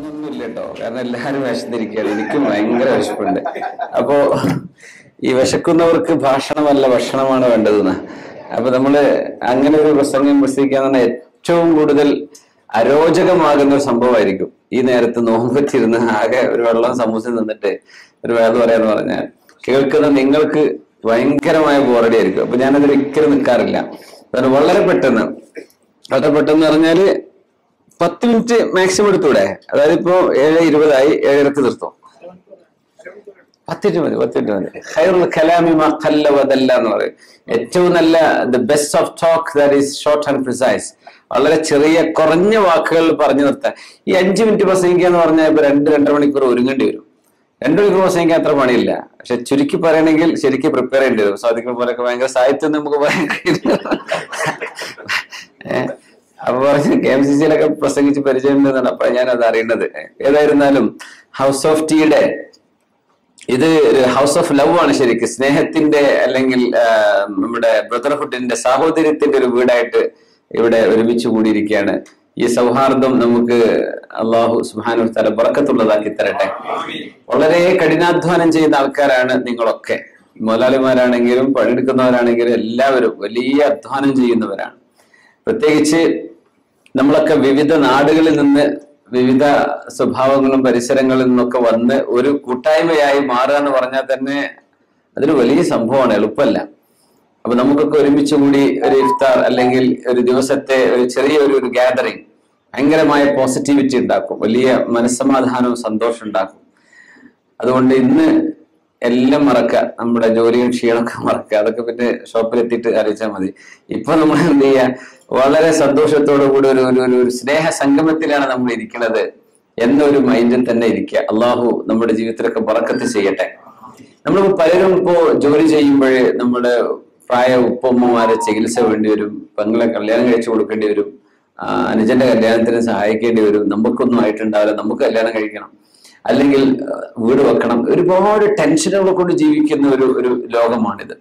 ഒന്നൊന്നുമില്ല കേട്ടോ കാരണം എല്ലാരും വിശന്നിരിക്കുകയാണ് എനിക്കും ഭയങ്കര വിശപ്പുണ്ട് അപ്പോ ഈ വിശക്കുന്നവർക്ക് ഭാഷണമല്ല ഭക്ഷണമാണ് വേണ്ടതെന്ന് അപ്പൊ നമ്മള് അങ്ങനെ ഒരു പ്രസംഗം പ്രസംഗിക്കാൻ തന്നെ ഏറ്റവും കൂടുതൽ അരോചകമാകുന്ന ഒരു സംഭവമായിരിക്കും ഈ നേരത്ത് നോമ്പറ്റിരുന്ന് ആകെ ഒരു വെള്ളം സമൂസ നിന്നിട്ട് ഒരു വേദ പറയാന്ന് പറഞ്ഞാൽ കേൾക്കുന്ന നിങ്ങൾക്ക് ഭയങ്കരമായ ബോറടി ആയിരിക്കും അപ്പൊ ഞാനതിൽ ഒരിക്കലും നിൽക്കാറില്ല അതുകൊണ്ട് വളരെ പെട്ടെന്ന് വളരെ പെട്ടെന്ന് പറഞ്ഞാല് പത്ത് മിനിറ്റ് മാക്സിമം എടുത്തൂടെ അതായത് ഇപ്പോ ഏഴ് ഇരുപതായി ഏഴരക്ക് തീർത്തോ പത്തിട്ട് മതി പത്തിട്ട് മതി ഖൈറുൽ കലാമി മാ ഖല്ല വദല്ല എന്ന് പറയും ഏറ്റവും നല്ല the best of talk that is short and precise വളരെ ചെറിയ കുറഞ്ഞ വാക്കുകൾ പറഞ്ഞു നിർത്താൻ ഈ അഞ്ച് മിനിറ്റ് പ്രസംഗിക്കുക എന്ന് പറഞ്ഞാൽ ഇപ്പൊ രണ്ട് രണ്ടര മണിക്കൂർ ഒരുങ്ങേണ്ടി വരും രണ്ടു മണിക്കൂർ പ്രസംഗിക്കാൻ അത്ര പണിയില്ല പക്ഷെ ചുരുക്കി പറയണമെങ്കിൽ ശരിക്കും പ്രിപ്പയർ ചെയ്യേണ്ടി വരും സാധിക്കുന്ന പോലെയൊക്കെ ഭയങ്കര സാഹിത്യം നമുക്ക് പറയാൻ കഴിയില്ല ഏഹ് അപ്പൊ പറഞ്ഞു കെ എം സി സിയിലൊക്കെ പ്രസംഗിച്ച് പരിചയമുണ്ടെന്നാണ് അപ്പൊ ഞാൻ അത് അറിയുന്നത് ഏതായിരുന്നാലും ഹൗസ് ഓഫ് ടീയുടെ ഇത് ഒരു ഹൗസ് ഓഫ് ലവ് ആണ് ശരിക്കും സ്നേഹത്തിന്റെ അല്ലെങ്കിൽ ആ, നമ്മുടെ ബ്രദർഹുഡിന്റെ സാഹോദര്യത്തിന്റെ ഒരു വീടായിട്ട് ഇവിടെ ഒരുമിച്ച് കൂടിയിരിക്കുകയാണ് ഈ സൗഹാർദ്ദം നമുക്ക് അള്ളാഹു സുബാനു തല ബറക്കത്തുള്ളതാക്കി തരട്ടെ വളരെ കഠിനാധ്വാനം ചെയ്യുന്ന ആൾക്കാരാണ് നിങ്ങളൊക്കെ മുതലാളിമാരാണെങ്കിലും പണിയെടുക്കുന്നവരാണെങ്കിലും എല്ലാവരും വലിയ അധ്വാനം ചെയ്യുന്നവരാണ് പ്രത്യേകിച്ച് നമ്മളൊക്കെ വിവിധ നാടുകളിൽ നിന്ന് വിവിധ സ്വഭാവങ്ങളും പരിസരങ്ങളിൽ നിന്നൊക്കെ വന്ന് ഒരു കൂട്ടായ്മയായി മാറുക എന്ന് പറഞ്ഞാൽ തന്നെ അതൊരു വലിയ സംഭവമാണ് എളുപ്പമല്ല അപ്പൊ നമുക്കൊക്കെ ഒരുമിച്ച് കൂടി ഒരു ഇഫ്താർ അല്ലെങ്കിൽ ഒരു ദിവസത്തെ ഒരു ചെറിയ ഒരു ഒരു ഗ്യാതറിങ് ഭയങ്കരമായ പോസിറ്റിവിറ്റി ഉണ്ടാക്കും വലിയ മനസ്സമാധാനവും സന്തോഷം ഉണ്ടാക്കും അതുകൊണ്ട് ഇന്ന് എല്ലാം മറക്കുക നമ്മുടെ ജോലിയും ക്ഷീണമൊക്കെ മറക്കുക അതൊക്കെ പിന്നെ ഷോപ്പിലെത്തിയിട്ട് അറിയിച്ചാൽ മതി ഇപ്പൊ നമ്മൾ എന്ത് ചെയ്യുക വളരെ സന്തോഷത്തോടു കൂടി ഒരു ഒരു ഒരു- ഒരു സ്നേഹ സംഗമത്തിലാണ് നമ്മൾ ഇരിക്കുന്നത് എന്നൊരു മൈൻഡിൽ തന്നെ ഇരിക്കുക അള്ളാഹു നമ്മുടെ ജീവിതത്തിലൊക്കെ ബറക്കത്ത് ചെയ്യട്ടെ നമ്മളിപ്പോ പലരും ഇപ്പോ ജോലി ചെയ്യുമ്പോൾ നമ്മുടെ പ്രായ ഉപ്പമ്മമാരെ ചികിത്സ വേണ്ടി വരും പെങ്ങളെ കല്യാണം കഴിച്ചു കൊടുക്കേണ്ടി വരും ആ, അനുജന്റെ കല്യാണത്തിന് സഹായിക്കേണ്ടി വരും നമുക്കൊന്നും ആയിട്ടുണ്ടാവില്ല നമുക്ക് കല്യാണം കഴിക്കണം അല്ലെങ്കിൽ ആ, വീട് വെക്കണം ഒരുപാട് ടെൻഷനുകളെ കൊണ്ട് ജീവിക്കുന്ന ഒരു ഒരു ലോകമാണിത്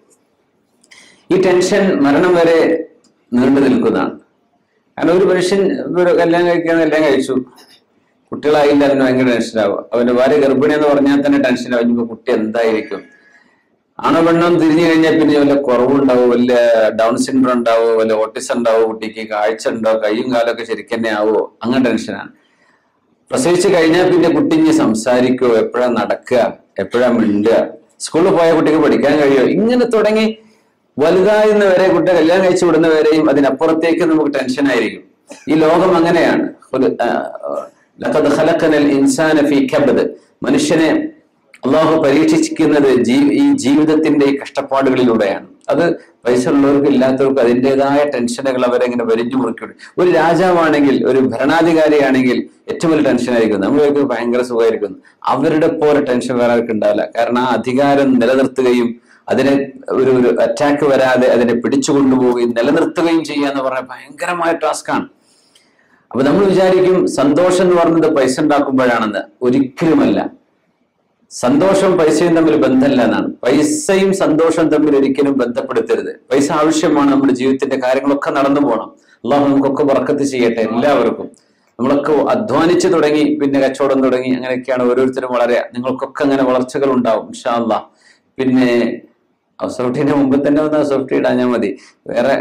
ഈ ടെൻഷൻ മരണം വരെ നീണ്ടു നിൽക്കുന്നതാണ് കാരണം ഒരു മനുഷ്യൻ ഒരു കല്യാണം കഴിക്കാൻ കല്യാണം കഴിച്ചു കുട്ടികളായില്ല അതിന് ഭയങ്കര ടെൻഷനാവും അവന്റെ ഭാര്യ ഗർഭിണി എന്ന് പറഞ്ഞാൽ തന്നെ ടെൻഷനാവും ഇനിയിപ്പോ കുട്ടി എന്തായിരിക്കും ആണോ പെണ്ണോ തിരിഞ്ഞു കഴിഞ്ഞാൽ പിന്നെ വല്ല കുറവുണ്ടാവും വല്ല ഡൗൺ സിൻഡ്രോം ഉണ്ടാവോ വല്ല ഓട്ടിസം ഉണ്ടാവോ കുട്ടിക്ക് കാഴ്ച ഉണ്ടോ കൈയും കാലൊക്കെ ശരിക്കും തന്നെ ആവോ അങ്ങനെ ടെൻഷനാണ് പ്രസവിച്ച് കഴിഞ്ഞാൽ പിന്നെ കുട്ടി ഇനി സംസാരിക്കുവോ എപ്പോഴാ നടക്കുക എപ്പോഴാ മിണ്ടുക സ്കൂളിൽ പോയ കുട്ടിക്ക് പഠിക്കാൻ കഴിയുമോ ഇങ്ങനെ തുടങ്ങി വലുതാകുന്നവരെ കുട്ടി കല്യാണം കഴിച്ചു വിടുന്നവരെയും അതിനപ്പുറത്തേക്ക് നമുക്ക് ടെൻഷൻ ആയിരിക്കും ഈ ലോകം അങ്ങനെയാണ് ഒരു, ആ, ലഖദ് ഖലഖനൽ ഇൻസാന ഫീ കബദ് മനുഷ്യനെ അള്ളാഹു പരീക്ഷിക്കുന്നത് ജീ ഈ ജീവിതത്തിന്റെ ഈ കഷ്ടപ്പാടുകളിലൂടെയാണ് അത് പൈസ ഉള്ളവർക്ക് ഇല്ലാത്തവർക്ക് അതിൻ്റെതായ ടെൻഷനുകൾ അവരെങ്ങനെ വരിഞ്ഞു മുറിക്കും ഒരു രാജാവാണെങ്കിൽ ഒരു ഭരണാധികാരിയാണെങ്കിൽ ഏറ്റവും വലിയ ടെൻഷൻ ആയിരിക്കും നമ്മൾക്ക് ഭയങ്കര സുഖമായിരിക്കും അവരുടെ പോലെ ടെൻഷൻ വേറെ ആർക്കും ഉണ്ടാവില്ല കാരണം ആ അധികാരം നിലനിർത്തുകയും അതിനെ ഒരു ഒരു അറ്റാക്ക് വരാതെ അതിനെ പിടിച്ചു കൊണ്ടുപോവുകയും നിലനിർത്തുകയും ചെയ്യുക എന്ന് പറഞ്ഞാൽ ഭയങ്കരമായ ടാസ്ക്കാണ് അപ്പൊ നമ്മൾ വിചാരിക്കും സന്തോഷം എന്ന് പറയുന്നത് പൈസ ഉണ്ടാക്കുമ്പോഴാണെന്ന് ഒരിക്കലുമല്ല സന്തോഷം പൈസയും തമ്മിൽ ബന്ധമല്ല എന്നാണ് പൈസയും സന്തോഷവും തമ്മിൽ ഒരിക്കലും ബന്ധപ്പെടുത്തരുത് പൈസ ആവശ്യമാണ് നമ്മുടെ ജീവിതത്തിന്റെ കാര്യങ്ങളൊക്കെ നടന്നു പോകണം അള്ളാഹു നമുക്കൊക്കെ വർക്കത്ത് ചെയ്യട്ടെ എല്ലാവർക്കും നമ്മളൊക്കെ അധ്വാനിച്ചു തുടങ്ങി പിന്നെ കച്ചവടം തുടങ്ങി അങ്ങനെയൊക്കെയാണ് ഓരോരുത്തരും വളരെ നിങ്ങൾക്കൊക്കെ അങ്ങനെ വളർച്ചകൾ ഉണ്ടാവും ഇൻഷാ അള്ളാഹ് പിന്നെ സോഫ്റ്റിന്റെ മുമ്പ് തന്നെ വന്ന സോഫ്റ്റ് ഇടാഞ്ഞാൽ മതി വേറെ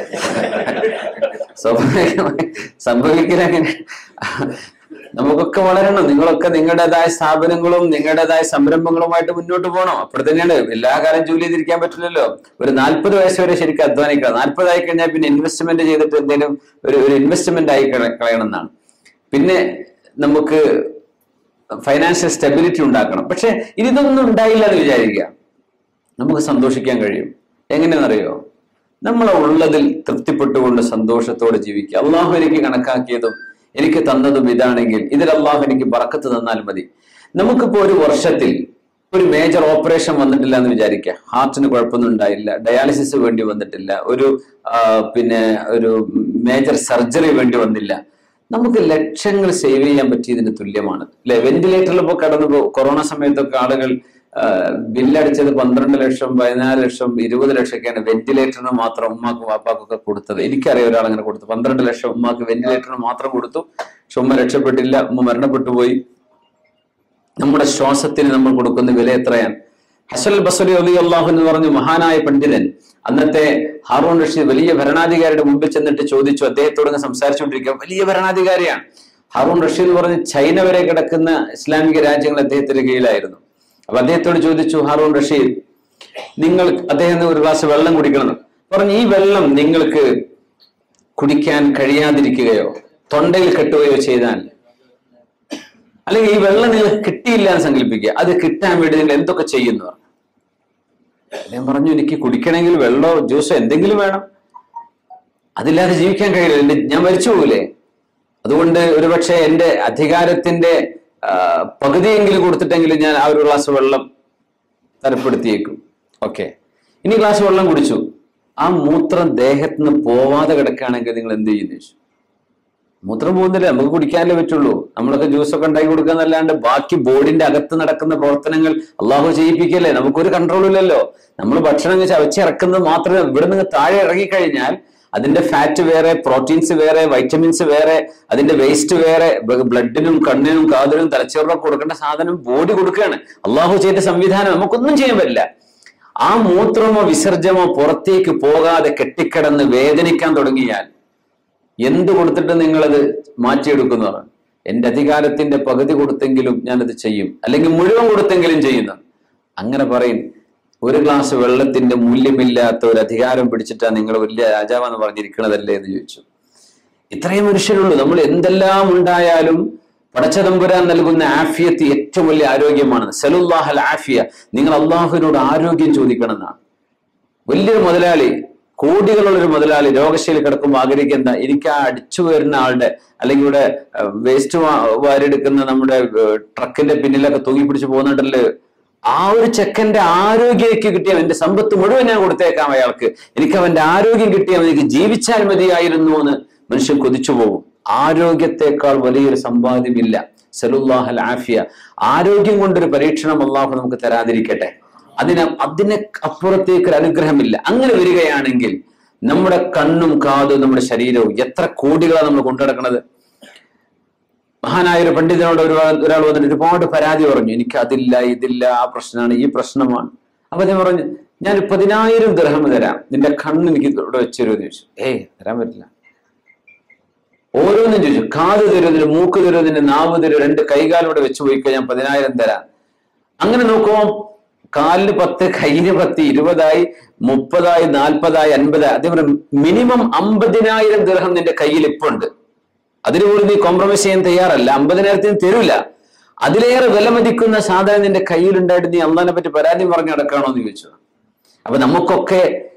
സ്വാഭാവികമായി സംഭവിക്കലങ്ങനെ നമുക്കൊക്കെ വളരണം നിങ്ങളൊക്കെ നിങ്ങളുടേതായ സ്ഥാപനങ്ങളും നിങ്ങളുടേതായ സംരംഭങ്ങളുമായിട്ട് മുന്നോട്ട് പോകണം അപ്പോൾ തന്നെയാണ് എല്ലാ കാലം ജോലി ചെയ്തിരിക്കാൻ പറ്റില്ലല്ലോ ഒരു നാൽപ്പത് വയസ്സ് വരെ ശരിക്കും അധ്വാനിക്കണം നാൽപ്പതായി കഴിഞ്ഞാൽ പിന്നെ ഇൻവെസ്റ്റ്മെന്റ് ചെയ്തിട്ട് എന്തെങ്കിലും ഒരു ഒരു ഇൻവെസ്റ്റ്മെന്റ് ആയി കള- കളയണം എന്നാണ് പിന്നെ നമുക്ക് ഫൈനാൻഷ്യൽ സ്റ്റെബിലിറ്റി ഉണ്ടാക്കണം പക്ഷെ ഇതൊന്നും ഉണ്ടായില്ല എന്ന് വിചാരിക്കുക നമുക്ക് സന്തോഷിക്കാൻ കഴിയും എങ്ങനെയെന്നറിയോ നമ്മളെ ഉള്ളതിൽ തൃപ്തിപ്പെട്ടുകൊണ്ട് സന്തോഷത്തോടെ ജീവിക്കുക അള്ളാഹു എനിക്ക് കണക്കാക്കിയതും എനിക്ക് തന്നതും ഇതാണെങ്കിൽ ഇതിൽ അള്ളാഹു എനിക്ക് ബറക്കത്ത് തന്നാൽ മതി നമുക്കിപ്പോ ഒരു വർഷത്തിൽ ഒരു മേജർ ഓപ്പറേഷൻ വന്നിട്ടില്ല എന്ന് വിചാരിക്കുക ഹാർട്ടിന് കുഴപ്പമൊന്നും ഉണ്ടായില്ല ഡയാലിസിസ് വേണ്ടി വന്നിട്ടില്ല ഒരു ആ, പിന്നെ ഒരു മേജർ സർജറി വേണ്ടി വന്നില്ല നമുക്ക് ലക്ഷങ്ങൾ സേവ് ചെയ്യാൻ പറ്റിയതിന് തുല്യമാണ് അല്ലെ വെന്റിലേറ്ററിൽ ഇപ്പോൾ കടന്നു പോ കൊറോണ സമയത്തൊക്കെ ആളുകൾ ബില്ലടിച്ചത് പന്ത്രണ്ട് ലക്ഷം പതിനാല് ലക്ഷം ഇരുപത് ലക്ഷമൊക്കെയാണ് വെന്റിലേറ്ററിന് മാത്രം ഉമ്മാക്കും വാപ്പാക്കൊക്കെ കൊടുത്തത് എനിക്കറിയാം ഒരാൾ അങ്ങനെ കൊടുത്തു പന്ത്രണ്ട് ലക്ഷം ഉമ്മാക്ക് വെന്റിലേറ്ററിന് മാത്രം കൊടുത്തു പക്ഷെ ഉമ്മ രക്ഷപ്പെട്ടില്ല ഉമ്മ മരണപ്പെട്ടു പോയി നമ്മുടെ ശ്വാസത്തിന് നമ്മൾ കൊടുക്കുന്ന വില എത്രയാണ് ഹസൽ ബസരി അലി അള്ളാഹു എന്ന് പറഞ്ഞു മഹാനായ പണ്ഡിതൻ അന്നത്തെ ഹാറൂൺ റഷീദ് വലിയ ഭരണാധികാരിയുടെ മുമ്പിൽ ചെന്നിട്ട് ചോദിച്ചു അദ്ദേഹത്തോട് ഇങ്ങനെ സംസാരിച്ചുകൊണ്ടിരിക്കുക വലിയ ഭരണാധികാരിയാണ് ഹാറൂൺ റഷീദ് പറഞ്ഞ് ചൈന വരെ കിടക്കുന്ന ഇസ്ലാമിക രാജ്യങ്ങൾ അദ്ദേഹത്തിന്റെ കീഴിലായിരുന്നു അപ്പൊ അദ്ദേഹത്തോട് ചോദിച്ചു ഹാറൂൺ റഷീദ് നിങ്ങൾ അദ്ദേഹം ഒരു ഗ്ലാസ് വെള്ളം കുടിക്കണം എന്ന്. പറഞ്ഞു ഈ വെള്ളം നിങ്ങൾക്ക് കുടിക്കാൻ കഴിയാതിരിക്കുകയോ തൊണ്ടയിൽ കെട്ടുകയോ ചെയ്താൽ അല്ലെങ്കിൽ ഈ വെള്ളം നിങ്ങൾക്ക് കിട്ടിയില്ല എന്ന് സങ്കല്പിക്കുക അത് കിട്ടാൻ വേണ്ടി നിങ്ങൾ എന്തൊക്കെ ചെയ്യുന്നു അദ്ദേഹം പറഞ്ഞു എനിക്ക് കുടിക്കണമെങ്കിൽ വെള്ളമോ ജ്യൂസോ എന്തെങ്കിലും വേണം അതില്ലാതെ ജീവിക്കാൻ കഴിയില്ല എന്റെ ഞാൻ മരിച്ചു പോകില്ലേ അതുകൊണ്ട് ഒരുപക്ഷെ എന്റെ അധികാരത്തിന്റെ ആ, പകുതിയെങ്കിലും കൊടുത്തിട്ടെങ്കിലും ഞാൻ ആ ഒരു ഗ്ലാസ് വെള്ളം തരപ്പെടുത്തിയേക്കും ഓക്കെ ഇനി ഗ്ലാസ് വെള്ളം കുടിച്ചു ആ മൂത്രം ദേഹത്ത് നിന്ന് പോവാതെ കിടക്കുകയാണെങ്കിൽ നിങ്ങൾ എന്ത് ചെയ്യുന്നു ചോദിച്ചു മൂത്രം പോകുന്നില്ല നമുക്ക് കുടിക്കാനല്ലേ പറ്റുള്ളൂ നമ്മളൊക്കെ ജ്യൂസൊക്കെ ഉണ്ടാക്കി കൊടുക്കാന്നല്ലാണ്ട് ബാക്കി ബോഡിന്റെ അകത്ത് നടക്കുന്ന പ്രവർത്തനങ്ങൾ അള്ളാഹു ചെയ്യിപ്പിക്കല്ലേ നമുക്കൊരു കൺട്രോൾ ഇല്ലല്ലോ നമ്മൾ ഭക്ഷണം ചവച്ചിറക്കുന്നത് മാത്രമേ ഇവിടെ നിന്ന് താഴെ ഇറങ്ങിക്കഴിഞ്ഞാൽ അതിന്റെ ഫാറ്റ് വേറെ പ്രോട്ടീൻസ് വേറെ വൈറ്റമിൻസ് വേറെ അതിന്റെ വേസ്റ്റ് വേറെ ബ്ലഡിനും കണ്ണിനും കാതിനും തലച്ചോറിനൊക്കെ കൊടുക്കേണ്ട സാധനം ബോഡി കൊടുക്കുകയാണ് അള്ളാഹു ചെയ്ത സംവിധാനം നമുക്കൊന്നും ചെയ്യാൻ പറ്റില്ല ആ മൂത്രമോ വിസർജമോ പുറത്തേക്ക് പോകാതെ കെട്ടിക്കിടന്ന് വേദനിക്കാൻ തുടങ്ങിയാൽ എന്ത് കൊടുത്തിട്ട് നിങ്ങളത് മാറ്റിയെടുക്കുന്നതാണ് എന്റെ അധികാരത്തിന്റെ പകുതി കൊടുത്തെങ്കിലും ഞാനത് ചെയ്യും അല്ലെങ്കിൽ മുഴുവൻ കൊടുത്തെങ്കിലും ചെയ്യുന്നു അങ്ങനെ പറയും ഒരു ഗ്ലാസ് വെള്ളത്തിന്റെ മൂല്യമില്ലാത്ത ഒരു അധികാരം പിടിച്ചിട്ടാണ് നിങ്ങൾ വലിയ രാജാവെന്ന് പറഞ്ഞിരിക്കണതല്ലേ എന്ന് ചോദിച്ചു ഇത്രയും മനുഷ്യരുള്ളൂ നമ്മൾ എന്തെല്ലാം ഉണ്ടായാലും പടച്ചതമ്പുരാൻ നൽകുന്ന ആഫിയത്ത് ഏറ്റവും വലിയ ആരോഗ്യമാണ് സലുല്ലാഹൽ ആഫിയ നിങ്ങൾ അള്ളാഹുവിനോട് ആരോഗ്യം ചോദിക്കണം എന്നാണ് വലിയൊരു മുതലാളി കോടികളുള്ളൊരു മുതലാളി രോഗശൈലി കിടക്കുമ്പോൾ ആഗ്രഹിക്കുന്ന എനിക്ക് ആ അടിച്ചു വരുന്ന ആളുടെ അല്ലെങ്കിൽ ഇവിടെ വേസ്റ്റ് വാരിയെടുക്കുന്ന നമ്മുടെ ഏഹ്, ട്രക്കിന്റെ പിന്നിലൊക്കെ തൂങ്ങി പിടിച്ച് പോകുന്നുണ്ടല്ലോ ആ ഒരു ചെക്കന്റെ ആരോഗ്യമൊക്കെ കിട്ടിയാൽ എന്റെ സമ്പത്ത് മുഴുവൻ ഞാൻ കൊടുത്തേക്കാം അയാൾക്ക് എനിക്ക് അവന്റെ ആരോഗ്യം കിട്ടിയാൽ എനിക്ക് ജീവിച്ചാൽ മതിയായിരുന്നു എന്ന് മനുഷ്യൻ കൊതിച്ചു പോകും ആരോഗ്യത്തെക്കാൾ വലിയൊരു സമ്പാദ്യമില്ല സലുല്ലാഹൽ ആഫിയ ആരോഗ്യം കൊണ്ടൊരു പരീക്ഷണം അള്ളാഹു നമുക്ക് തരാതിരിക്കട്ടെ അതിന് അതിന് അപ്പുറത്തേക്ക് ഒരു അനുഗ്രഹമില്ല അങ്ങനെ വരികയാണെങ്കിൽ നമ്മുടെ കണ്ണും കാതും നമ്മുടെ ശരീരവും എത്ര കോടികളാണ് നമ്മൾ കൊണ്ടുനടക്കുന്നത് മഹാനായ ഒരു പണ്ഡിതനോട് ഒരു ഒരാൾ വന്നിട്ട് ഒരുപാട് പരാതി പറഞ്ഞു എനിക്ക് അതില്ല ഇതില്ല ആ പ്രശ്നമാണ് ഈ പ്രശ്നമാണ് അപ്പൊ അദ്ദേഹം പറഞ്ഞു ഞാൻ പതിനായിരം ദർഹം തരാം നിന്റെ കണ്ണ് എനിക്ക് ഇവിടെ വെച്ചൊരു ചോദിച്ചു ഏയ് തരാൻ പറ്റില്ല ഓരോന്നും ചോദിച്ചു കാത് തരുന്നതിന് മൂക്ക് തരുന്നതിന് നാവ് തരും രണ്ട് കൈകാലോടെ വെച്ച് പോയി കഴിഞ്ഞാൽ പതിനായിരം തരാം അങ്ങനെ നോക്കുമ്പോൾ കാലിന് പത്ത് കയ്യിന് പത്ത് ഇരുപതായി മുപ്പതായി നാൽപ്പതായി അൻപതായി അതേപോലെ മിനിമം അമ്പതിനായിരം ദീർഘം നിന്റെ കയ്യിൽ ഇപ്പൊ ഉണ്ട് അതിനു പോലും നീ കോംപ്രമൈസ് ചെയ്യാൻ തയ്യാറല്ല അമ്പതിനായിരത്തിന് തരൂല അതിലേറെ വിലമതിക്കുന്ന സാധനം നിന്റെ കയ്യിലുണ്ടായിട്ട് നീ അള്ളാനെ പറ്റി പരാതി പറഞ്ഞു നടക്കണോ എന്ന് ചോദിച്ചു അപ്പൊ നമുക്കൊക്കെ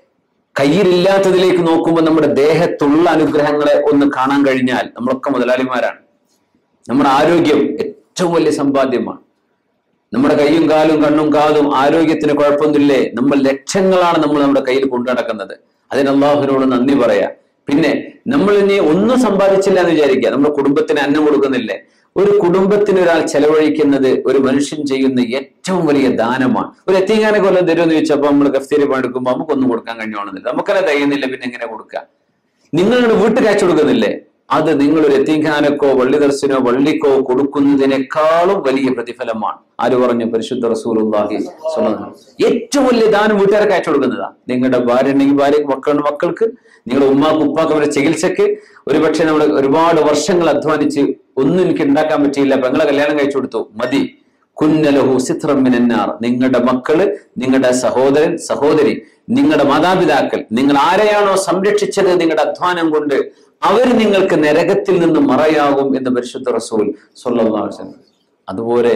കയ്യിലില്ലാത്തതിലേക്ക് നോക്കുമ്പോൾ നമ്മുടെ ദേഹത്തുള്ള അനുഗ്രഹങ്ങളെ ഒന്ന് കാണാൻ കഴിഞ്ഞാൽ നമ്മളൊക്കെ മുതലാളിമാരാണ് നമ്മുടെ ആരോഗ്യം ഏറ്റവും വലിയ സമ്പാദ്യമാണ് നമ്മുടെ കൈയും കാലും കണ്ണും കാതും ആരോഗ്യത്തിന് കുഴപ്പമൊന്നുമില്ലേ നമ്മൾ ലക്ഷങ്ങളാണ് നമ്മൾ നമ്മുടെ കയ്യിൽ കൊണ്ടു നടക്കുന്നത് അതിന് അള്ളാഹുവിനോട് നന്ദി പറയാ പിന്നെ നമ്മൾ ഇനി ഒന്നും സമ്പാദിച്ചില്ല എന്ന് വിചാരിക്കുക നമ്മുടെ കുടുംബത്തിന് അന്നം കൊടുക്കുന്നില്ലേ ഒരു കുടുംബത്തിന് ഒരാൾ ചെലവഴിക്കുന്നത് ഒരു മനുഷ്യൻ ചെയ്യുന്ന ഏറ്റവും വലിയ ദാനമാണ് ഒരു എത്തിങ്ങാനെ കൊല്ലം തരുമെന്ന് ചോദിച്ചപ്പോൾ നമ്മൾ കഫ്തീരി പണിയെടുക്കുമ്പോൾ നമുക്കൊന്നും കൊടുക്കാൻ കഴിഞ്ഞോണമെന്നില്ല നമുക്കന്നെ തയ്യുന്നില്ല പിന്നെ എങ്ങനെ കൊടുക്കുക നിങ്ങളുടെ വീട്ടിൽ കാഴ്ച കൊടുക്കുന്നില്ലേ അത് നിങ്ങൾ ഒരു എത്തിങ്കാനക്കോ വള്ളി ദർശനോ വള്ളിക്കോ കൊടുക്കുന്നതിനേക്കാളും വലിയ പ്രതിഫലമാണ് ആര് പറഞ്ഞു പരിശുദ്ധ റസൂലുള്ളാഹി സ്വല്ലല്ലാഹു അലൈഹി വസല്ലം. ഏറ്റവും വലിയ ദാനം വീട്ടുകാർക്ക് അയച്ചു കൊടുക്കുന്നതാ നിങ്ങളുടെ ഭാര്യ ഉണ്ടെങ്കിൽ ഭാര്യ മക്കളുടെ മക്കൾക്ക് നിങ്ങളുടെ ഉമ്മാക്ക് ഉപ്പാക്ക് അവരുടെ ചികിത്സക്ക് ഒരുപക്ഷെ നമ്മൾ ഒരുപാട് വർഷങ്ങൾ അധ്വാനിച്ച് ഒന്നും എനിക്ക് ഉണ്ടാക്കാൻ പറ്റിയില്ല പെങ്ങളെ കല്യാണം കഴിച്ചു കൊടുത്തു മതി കുന്നലഹു സിത്രം മിനന്നാർ നിങ്ങളുടെ മക്കള് നിങ്ങളുടെ സഹോദരൻ സഹോദരി നിങ്ങളുടെ മാതാപിതാക്കൾ നിങ്ങൾ ആരെയാണോ സംരക്ഷിച്ചത് നിങ്ങളുടെ അധ്വാനം കൊണ്ട് അവർ നിങ്ങൾക്ക് നരകത്തിൽ നിന്ന് മറയാകും എന്ന് പരിശുദ്ധ റസൂൽ സ്വല്ലല്ലാഹു അലൈഹി വസല്ലം അതുപോലെ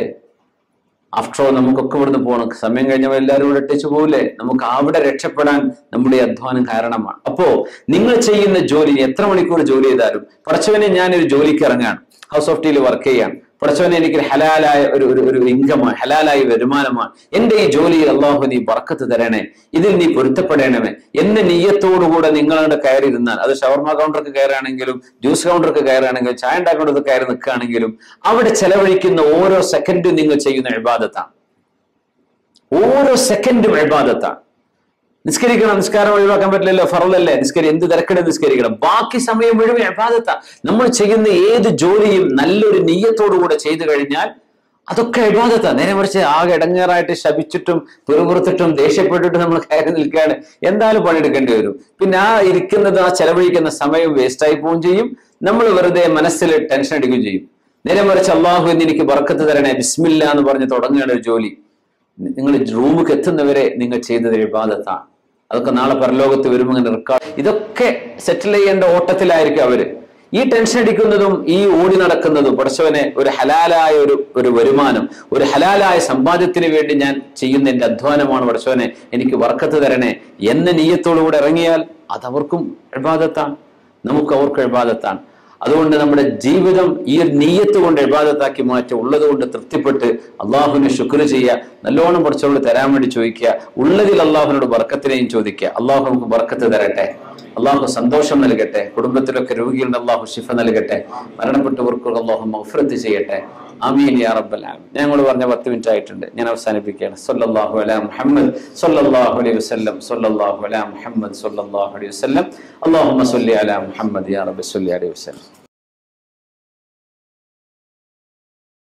ആഫ്റ്റർ ഓൾ നമുക്കൊക്കെ ഇവിടുന്ന് പോകണം സമയം കഴിഞ്ഞാൽ എല്ലാവരും ഇവിടെ ഇട്ടേച്ച് പോകില്ലേ നമുക്ക് അവിടെ രക്ഷപ്പെടാൻ നമ്മുടെ ഈ അധ്വാനം കാരണമാണ് അപ്പോ നിങ്ങൾ ചെയ്യുന്ന ജോലി എത്ര മണിക്കൂർ ജോലി ചെയ്താലും പടച്ചവനെ ഞാനൊരു ജോലിക്ക് ഇറങ്ങാണ് ഹൗസ് ഓഫ് ടീയിൽ വർക്ക് ചെയ്യാൻ പടച്ചവനെ എനിക്ക് ഹലാലായ ഒരു ഒരു ഒരു ഇൻകമാണ് ഹലാലായ വരുമാനമാണ് എന്റെ ഈ ജോലിയിൽ അള്ളാഹു നീ ബർക്കത്ത് തരണേ ഇതിൽ നീ പൊരുത്തപ്പെടണമേ എന്ന നീയത്തോടുകൂടെ നിങ്ങളുടെ കയറിയിരുന്നാൽ അത് ഷവർമ കൗണ്ടർക്ക് കയറുകയാണെങ്കിലും ജ്യൂസ് കൗണ്ടർക്ക് കയറുകയാണെങ്കിലും ചായ ഉണ്ടാക്കേണ്ടത് കയറി നിൽക്കുകയാണെങ്കിലും അവിടെ ചെലവഴിക്കുന്ന ഓരോ സെക്കൻഡും നിങ്ങൾ ചെയ്യുന്ന ഇബാദത്താണ് ഓരോ സെക്കൻഡും ഇബാദത്താണ് നിസ്കരിക്കണം നിസ്കാരം ഒഴിവാക്കാൻ പറ്റില്ലല്ലോ ഫറലല്ലേ നിസ്കരി എന്ത് തിരക്കടെ നിസ്കരിക്കണം ബാക്കി സമയം മുഴുവൻ അബാദത്ത നമ്മൾ ചെയ്യുന്ന ഏത് ജോലിയും നല്ലൊരു നീയത്തോടുകൂടെ ചെയ്തു കഴിഞ്ഞാൽ അതൊക്കെ അബാദത്ത നേരെ മറിച്ച് ആകെ ഇടങ്ങേറായിട്ട് ശപിച്ചിട്ടും പിറുപുറത്തിട്ടും ദേഷ്യപ്പെട്ടിട്ടും നമ്മൾ കയറി നിൽക്കുകയാണ് എന്തായാലും പണിയെടുക്കേണ്ടി വരും പിന്നെ ആ ഇരിക്കുന്നത് ആ ചെലവഴിക്കുന്ന സമയം വേസ്റ്റായി പോവുകയും ചെയ്യും നമ്മൾ വെറുതെ മനസ്സിൽ ടെൻഷൻ അടിക്കുകയും ചെയ്യും നേരെ മറിച്ച് അള്ളാഹു എന്ന് എനിക്ക് ബർക്കത്ത് തരണേ ബിസ്മില്ല എന്ന് പറഞ്ഞ് തുടങ്ങുകയാണ് ഒരു ജോലി നിങ്ങൾ റൂമിലേക്ക് എത്തുന്നവരെ നിങ്ങൾ ചെയ്തത് ഇബാദത്താണ് അതൊക്കെ നാളെ പരലോകത്ത് വരുമ്പോൾ ഇങ്ങനെ റെക്കോർഡ് ഇതൊക്കെ സെറ്റിൽ ചെയ്യേണ്ട ഓട്ടത്തിലായിരിക്കും അവര് ഈ ടെൻഷൻ അടിക്കുന്നതും ഈ ഓടി നടക്കുന്നതും പടച്ചവനെ ഒരു ഹലാലായ ഒരു ഒരു വരുമാനം ഒരു ഹലാലായ സമ്പാദ്യത്തിന് വേണ്ടി ഞാൻ ചെയ്യുന്ന എന്റെ അധ്വാനമാണ് പടച്ചവനെ എനിക്ക് വർക്കത്ത് തരണേ എന്ന നീയത്തോടുകൂടെ ഇറങ്ങിയാൽ അത് അവർക്കും എഴുപാദത്താണ് നമുക്ക് അവർക്ക് എഴുപാദത്താണ് അതുകൊണ്ട് നമ്മുടെ ജീവിതം ഈ ഒരു നീയത്ത് കൊണ്ട് എഴുപാദത്താക്കി മാറ്റി ഉള്ളത് കൊണ്ട് തൃപ്തിപ്പെട്ട് അള്ളാഹുവിന് ശുക്ർ ചെയ്യുക നല്ലോണം കുറച്ചുകൊണ്ട് തരാൻ വേണ്ടി ചോദിക്കുക ഉള്ളതിൽ അള്ളാഹുവിനോട് ബർക്കത്തിനെയും ചോദിക്കുക അള്ളാഹു നമുക്ക് ബർക്കത്ത് തരട്ടെ അള്ളാഹു സന്തോഷം നൽകട്ടെ കുടുംബത്തിലൊക്കെ രോഗികളുടെ അള്ളാഹു ശിഫ നൽകട്ടെ മരണപ്പെട്ടവർക്ക് അള്ളാഹു മൗഫറത്ത് ചെയ്യട്ടെ ആമീൻ യാ റബ്ബൽ ആലമീൻ ഞങ്ങൾ പറഞ്ഞ പത്ത് മിനിറ്റ് ആയിട്ടുണ്ട് ഞാൻ അവസാനിപ്പിക്കുകയാണ് സല്ലല്ലാഹു അലാ മുഹമ്മദ് സല്ലല്ലാഹു അലൈഹി വസല്ലം സല്ലല്ലാഹു അലാ മുഹമ്മദ് സല്ലല്ലാഹു അലൈഹി വസല്ലം അല്ലാഹുമ്മ സല്ലി അലാ മുഹമ്മദ് യാ റബ്ബി സല്ലി അലൈഹി വസല്ലം